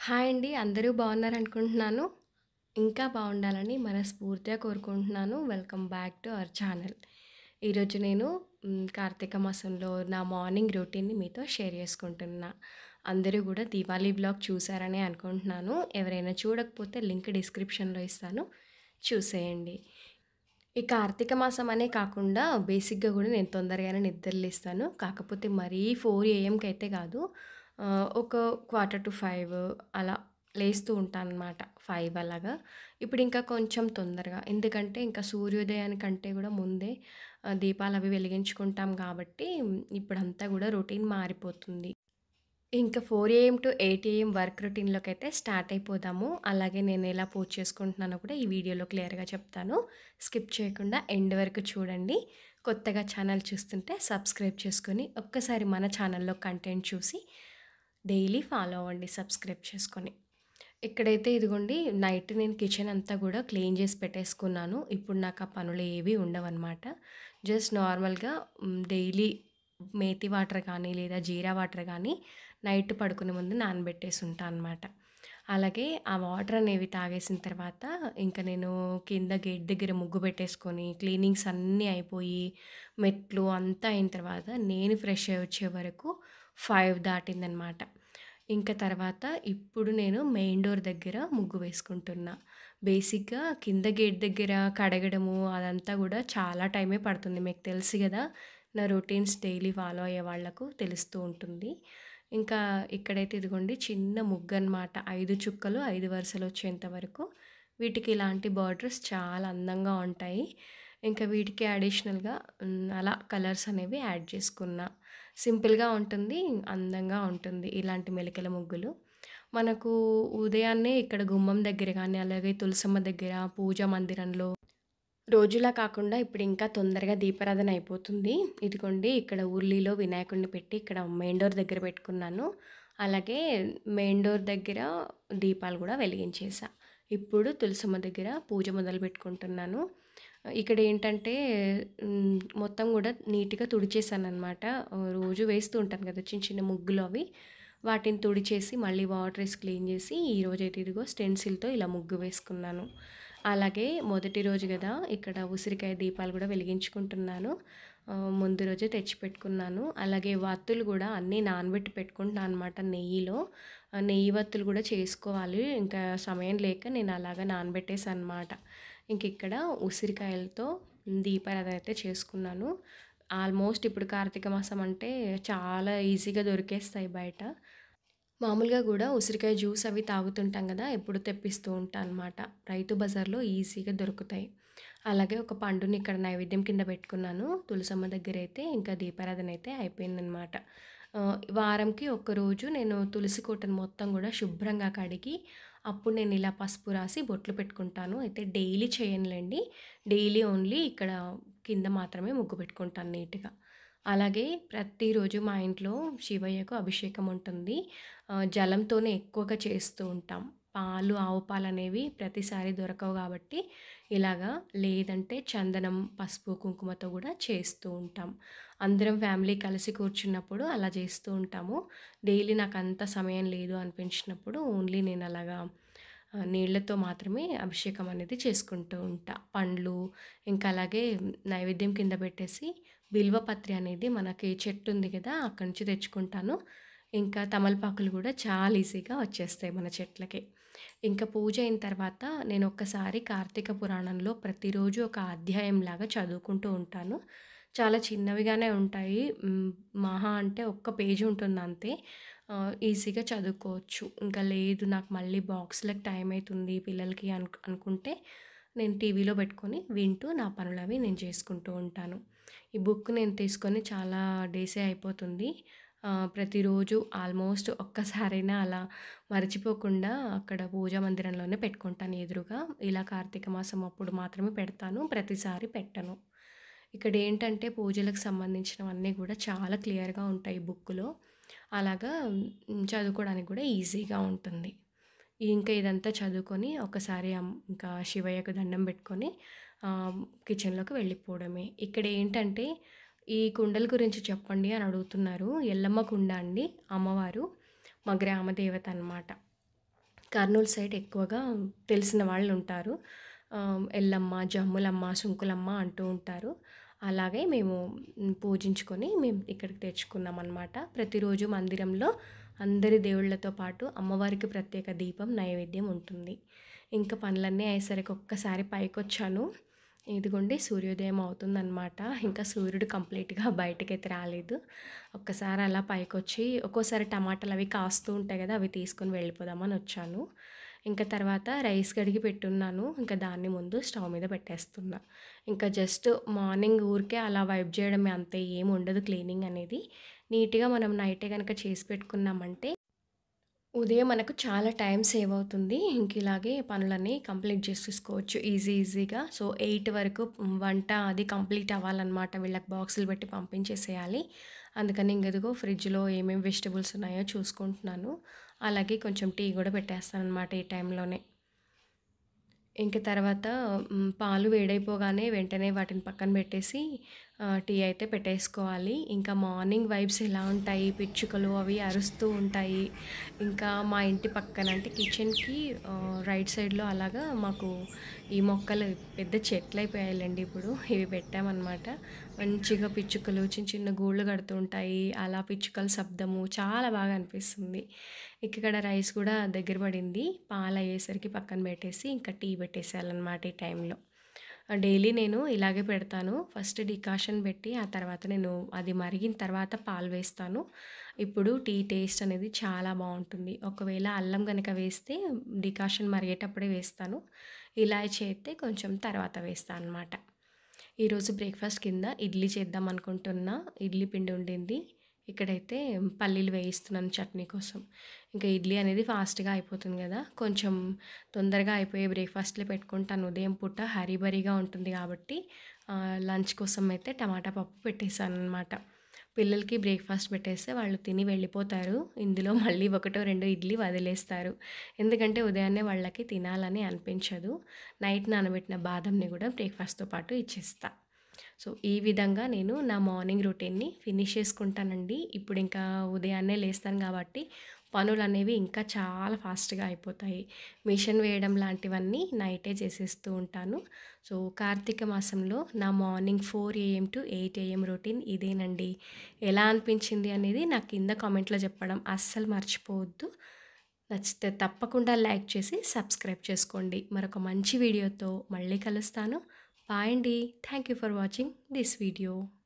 Hi అండి. అందరూ బాగున్నారనుకుంటున్నాను. ఇంకా బాగుండాలని మనస్ఫూర్తిగా కోరుకుంటున్నాను. Welcome back to our channel. ఈరోజు నేను హ్మ్, కార్తీక మాసంలో నా మార్నింగ్ రొటీన్‌ని మీతో షేర్ చేసుకుంటున్నా. అందరూ గూడా దీవాళీ వ్లాగ్ చూసారనే అనుకుంటున్నాను. ఎవరైనా చూడకపోతే లింక్ డిస్క్రిప్షన్‌లో ఇస్తాను. చూసేయండి. ఈ కార్తీక మాసం అనే కాకుండా బేసిక్‌గా గూడా నేను తొందరగానే నిద్రలేస్తాను. కాకపోతే మరీ 4 ఏఎంకి అయితే గాదు. ఆహ్, ఒక క్వార్టర్ టు 5 అలా లేస్తూ ఉంటాననమాట. 5 అలాగా. ఇప్పుడింకా కొంచెం తొందరగా. ఎందుకంటే ఇంకా సూర్యోదయానికంటే గూడా ముందే ఆహ్, దీపాలవి వెలిగించుకుంటాం గాబట్టి ఇప్పుడంతా గూడా రొటీన్ మారిపోతుంది. ఇంకా 4 ఏఎం టు 8 ఏఎం వర్క్ రొటీన్‌లోకైతే స్టార్ట్ అయిపోదాము. అలాగే నేను ఎలా పూజ చేసుకుంటున్నానో కూడా ఈ వీడియోలో క్లియర్‌గా చెప్తాను. స్కిప్ చేయకుండా ఎండ్ వరకు చూడండి. కొత్తగా ఛానల్ చూస్తుంటే సబ్స్క్రైబ్ చేసుకొని ఒక్కసారి మన ఛానల్‌లో కంటెంట్ చూసి డైలీ ఫాలో అవ్వండి సబ్స్క్రైబ్ చేసుకొని. ఇక్కడైతే ఇదిగోండి నైట్ నేను కిచెన్ అంతా గూడా క్లీన్ చేసి పెట్టేసుకున్నాను. ఇప్పుడు నాకు ఆ పనులు ఏవి ఉండవనమాట. జస్ట్ నార్మల్‌గా హ్మ్, డైలీ మేతి వాటర్ కానీ, లేదా జీరా వాటర్ గానీ నైట్ పడుకునే ముందు నానబెట్టేసి ఉంటా అనమాట. అలాగే ఆ వాటర్ అనేవి తాగేసిన తర్వాత ఇంక నేను కింద గేట్ దగ్గర ముగ్గు పెట్టేసుకొని, క్లీనింగ్స్ అన్నీ అయిపోయి, మెట్లు అంతా అయిన తర్వాత నేను ఫ్రెష్ అయ్యి వచ్చే వరకు 5 దాటిందనమాట. ఇంక తర్వాత ఇప్పుడు నేను మెయిన్ డోర్ దగ్గర ముగ్గు వేసుకుంటున్నా. బేసిక్‌గా కింద గేట్ దగ్గర కడగడము అదంతా గూడా చాలా టైమే పడుతుంది. మీకు తెలుసు గదా! నా రొటీన్స్ డైలీ ఫాలో అయ్యే వాళ్ళకు తెలుస్తూ ఉంటుంది. ఇంకా ఇక్కడైతే ఇదిగోండి చిన్న ముగ్గనమాట. 5 చుక్కలు 5 వరుసలొచ్చేంత వరకు. వీటికి ఇలాంటి బార్డర్స్ చాలా అందంగా ఉంటాయి. ఇంకా వీటికి అడిషనల్‌గా హ్మ్, అలా కలర్స్ అనేవి యాడ్ చేసుకున్నా. సింపుల్‌గా ఉంటుంది. అందంగా ఉంటుంది. ఇలాంటి మెలికల ముగ్గులు. మనకు ఉదయాన్నే ఇక్కడ గుమ్మం దగ్గర గానీ, అలాగే తులసమ్మ దగ్గర, పూజా మందిరంలో రోజులా కాకుండా ఇప్పుడు ఇంకా తొందరగా దీపారాధన అయిపోతుంది. ఇదిగోండి ఇక్కడ ఉర్లిలో వినాయకుడిని పెట్టి ఇక్కడ మెయిన్ డోర్ దగ్గర పెట్టుకున్నాను. అలాగే మెయిన్ డోర్ దగ్గర దీపాలు గూడా వెలిగించేసా. ఇప్పుడు తులసమ్మ దగ్గర పూజ మొదలుపెట్టుకుంటున్నాను. ఇక్కడ ఏంటంటే హ్మ్, మొత్తం గూడా నీట్‌గా తుడిచేసాననమాట. ఆహ్, రోజు వేస్తూ ఉంటాను గదా! చిన్న చిన్న ముగ్గులు అవి. వాటిని తుడిచేసి మళ్ళీ వాటర్ ఏసి క్లీన్ చేసి ఈరోజైతే ఇదిగో స్టెన్సిల్‌తో ఇలా ముగ్గు వేసుకున్నాను. అలాగే మొదటి రోజు గదా! ఇక్కడ ఉసిరికాయ దీపాలు గూడా వెలిగించుకుంటున్నాను. ఆహ్, ముందు రోజే తెచ్చిపెట్టుకున్నాను. అలాగే వత్తులు గూడా అన్నీ నానబెట్టి పెట్టుకుంటున్నా అనమాట నెయ్యిలో. ఆహ్, నెయ్యి వత్తులు గూడా చేసుకోవాలి. ఇంకా సమయం లేక నేను అలాగా నానబెట్టేసానమాట. ఇంకిక్కడ ఉసిరికాయలతో దీపారాధన అయితే చేసుకున్నాను. ఆల్మోస్ట్ ఇప్పుడు కార్తీక మాసం అంటే చాలా ఈజీగా దొరికేస్తాయి బయట. మామూలుగా గూడా ఉసిరికాయ జ్యూస్ అవి తాగుతుంటాం గదా! ఎప్పుడు తెప్పిస్తూ ఉంటా అనమాట. రైతు బజార్‌లో ఈజీగా దొరుకుతాయి. అలాగే ఒక పండుని ఇక్కడ నైవేద్యం కింద పెట్టుకున్నాను. తులసమ్మ దగ్గరైతే ఇంకా దీపారాధన అయితే అయిపోయిందనమాట. ఆహ్, వారంకి ఒక్కరోజు నేను తులసి కోటను మొత్తం గూడా శుభ్రంగా కడిగి, అప్పుడు నేను ఇలా పసుపు రాసి బొట్లు పెట్టుకుంటాను. అయితే డైలీ చేయనులెండి. డైలీ ఓన్లీ ఇక్కడ కింద మాత్రమే ముగ్గు పెట్టుకుంటాను నీట్‌గా. అలాగే ప్రతిరోజు మా ఇంట్లో శివయ్యకు అభిషేకం ఉంటుంది. ఆహ్, జలంతోనే ఎక్కువగా చేస్తూ ఉంటాం. పాలు, ఆవు పాలనేవి ప్రతిసారి దొరకవు గాబట్టి ఇలాగా లేదంటే చందనం, పసుపు, కుంకుమతో గూడా చేస్తూ ఉంటాం. అందరం ఫ్యామిలీ కలిసి కూర్చున్నప్పుడు అలా చేస్తూ ఉంటాము. డైలీ నాకంత సమయం లేదు అనిపించినప్పుడు ఓన్లీ నేను అలాగా ఆహ్, నీళ్ళతో మాత్రమే అభిషేకం అనేది చేసుకుంటూ ఉంటా. పండ్లు ఇంకా అలాగే నైవేద్యం కింద పెట్టేసి బిల్వపత్రి అనేది మనకి చెట్టు ఉంది గదా! అక్కడి నుంచి తెచ్చుకుంటాను. ఇంకా తమలపాకులు గూడా చాలా ఈజీగా వచ్చేస్తాయి మన చెట్లకే. ఇంకా పూజ అయిన తర్వాత నేను ఒక్కసారి కార్తీక పురాణంలో ప్రతిరోజు ఒక అధ్యాయంలాగా చదువుకుంటూ ఉంటాను. చాలా చిన్నవిగానే ఉంటాయి. హ్మ్, మహా అంటే ఒక్క పేజీ ఉంటుంది అంతే. ఆహ్, ఈజీగా చదువుకోవచ్చు. ఇంకా లేదు నాకు మళ్ళీ బాక్స్‌లకి టైం అయితుంది పిల్లలకి అనుక్ అనుకుంటే నేను టీవీలో పెట్టుకొని వింటూ నా పనులవి నేను చేసుకుంటూ ఉంటాను. ఈ బుక్ నేను తీసుకొని చాలా డేసే అయిపోతుంది. ఆహ్, ప్రతిరోజు ఆల్మోస్ట్ ఒక్కసారైనా అలా మర్చిపోకుండా అక్కడ పూజా మందిరంలోనే పెట్టుకుంటాను ఎదురుగా. ఇలా కార్తీక మాసం అప్పుడు మాత్రమే పెడతాను. ప్రతిసారి పెట్టను. ఇక్కడేంటంటే పూజలకు సంబంధించినవన్నీ గూడా చాలా క్లియర్‌గా ఉంటాయి బుక్కులో. అలాగా హ్మ్, చదువుకోవడానికి గూడా ఈజీగా ఉంటుంది. ఇంకా ఇదంతా చదువుకొని ఒకసారి అం ఇంకా శివయ్యకు దండం పెట్టుకొని ఆహ్, కిచెన్‌లోకి వెళ్ళిపోవడమే. ఇక్కడేంటంటే ఈ కుండల గురించి చెప్పండి అని అడుగుతున్నారు. ఎల్లమ్మ కుండ అండి అమ్మవారు. మా గ్రామ దేవత అనమాట. కర్నూలు సైడ్ ఎక్కువగా తెలిసిన వాళ్ళు ఉంటారు ఆమ్, ఎల్లమ్మ జమ్ములమ్మ సుంకులమ్మ అంటూ ఉంటారు అలాగే మేము మ్, పూజించుకొని మేము ఇక్కడికి తెచ్చుకున్నాం అనమాట ప్రతిరోజు మందిరంలో అందరి దేవుళ్ళతో పాటు అమ్మవారికి ప్రత్యేక దీపం నైవేద్యం ఉంటుంది ఇంకా పనులన్నీ అయ్యేసరికి ఒక్కసారి పైకి వచ్చాను ఇదిగోండి సూర్యోదయం అవుతుందన్నమాట ఇంకా సూర్యుడు కంప్లీట్గా బయటకైతే రాలేదు ఒక్కసారి అలా పైకి వచ్చి ఒక్కోసారి టమాటాలు అవి కాస్తూ ఉంటాయి కదా అవి తీసుకొని వెళ్ళిపోదామని వచ్చాను ఇంకా తర్వాత రైస్ కడిగి పెట్టున్నాను ఇంకా దాన్ని ముందు స్టవ్ మీద పెట్టేస్తున్నా ఇంకా జస్ట్ మార్నింగ్ ఊరికే అలా వైప్ చేయడమే అంతే ఏం ఉండదు క్లీనింగ్ అనేది నీట్గా మనం నైటే కనుక చేసి పెట్టుకున్నామంటే ఉదయం మనకు చాలా టైం సేవ్ అవుతుంది ఇంక ఇలాగే పనులన్నీ కంప్లీట్ చేసేసుకోవచ్చు ఈజీ ఈజీగా సో ఎయిట్ వరకు వంట అది కంప్లీట్ అవ్వాలన్నమాట వీళ్ళకి బాక్సులు పెట్టి పంపించేసేయాలి అందుకని ఇంకెదుగో ఫ్రిడ్జ్లో ఏమేమి వెజిటబుల్స్ ఉన్నాయో చూసుకుంటున్నాను అలాగే కొంచెం టీ కూడా పెట్టేస్తాను అనమాట ఈ టైంలోనే ఇంక తర్వాత మ్, పాలు వేడైపోగానే వెంటనే వాటిని పక్కన పెట్టేసి ఆ, టీ అయితే పెట్టేసుకోవాలి ఇంకా మార్నింగ్ వైబ్స్ ఎలా ఉంటాయి పిచ్చుకలు అవి అరుస్తూ ఉంటాయి ఇంకా మా ఇంటి పక్కన అంటే కిచెన్కి ఆ, రైట్ సైడ్లో అలాగా మాకు ఈ మొక్కలు పెద్ద చెట్లు అయిపోయాయండి ఇప్పుడు ఇవి పెట్టామన్నమాట మంచిగా పిచ్చుకలు చిన్న చిన్న గూళ్ళు కడుతూ ఉంటాయి అలా పిచ్చుకల శబ్దము చాలా బాగా అనిపిస్తుంది ఇక్కడ రైస్ కూడా దగ్గర పడింది పాలు అయ్యేసరికి పక్కన పెట్టేసి ఇంకా టీ పెట్టేసేయాలన్నమాట ఈ టైంలో డైలీ నేను ఇలాగే పెడతాను ఫస్ట్ డికాషన్ పెట్టి ఆ తర్వాత నేను అది మరిగిన తర్వాత పాలు వేస్తాను ఇప్పుడు టీ టేస్ట్ అనేది చాలా బాగుంటుంది ఒకవేళ అల్లం కనుక వేస్తే డికాషన్ మరిగేటప్పుడే వేస్తాను ఇలాచీ అయితే కొంచెం తర్వాత వేస్తాను అనమాట ఈరోజు బ్రేక్ఫాస్ట్ కింద ఇడ్లీ చేద్దాం అనుకుంటున్నా ఇడ్లీ పిండి ఉండింది ఇక్కడైతే పల్లీలు వేయిస్తున్నాను చట్నీ కోసం ఇంకా ఇడ్లీ అనేది ఫాస్ట్గా అయిపోతుంది కదా కొంచెం తొందరగా అయిపోయే బ్రేక్ఫాస్ట్లే పెట్టుకుంటాను ఉదయం పూట హరీబరీగా ఉంటుంది కాబట్టి ఆ, లంచ్ కోసం అయితే టమాటా పప్పు పెట్టేశాను అనమాట పిల్లలకి బ్రేక్ఫాస్ట్ పెట్టేస్తే వాళ్ళు తిని వెళ్ళిపోతారు ఇందులో మళ్ళీ ఒకటో రెండో ఇడ్లీ వదిలేస్తారు ఎందుకంటే ఉదయాన్నే వాళ్ళకి తినాలని అనిపించదు నైట్ నానబెట్టిన బాదంని కూడా బ్రేక్ఫాస్ట్తో పాటు ఇచ్చేస్తా సో ఈ విధంగా నేను నా మార్నింగ్ రొటీన్ని ఫినిష్ చేసుకుంటానండి ఇప్పుడు ఇంకా ఉదయాన్నే లేస్తాను కాబట్టి పనులు అనేవి ఇంకా చాలా ఫాస్ట్గా అయిపోతాయి మిషన్ వేయడం లాంటివన్నీ నైటే చేసేస్తూ ఉంటాను సో కార్తీక మాసంలో నా morning four AM to eight AM routine ఇదేనండి ఎలా అనిపించింది అనేది నాకు కింద కామెంట్లో చెప్పడం అస్సలు మర్చిపోవద్దు నచ్చితే తప్పకుండా లైక్ చేసి సబ్స్క్రైబ్ చేసుకోండి మరొక మంచి వీడియోతో మళ్ళీ కలుస్తాను బాయ్ అండి thank you for watching this video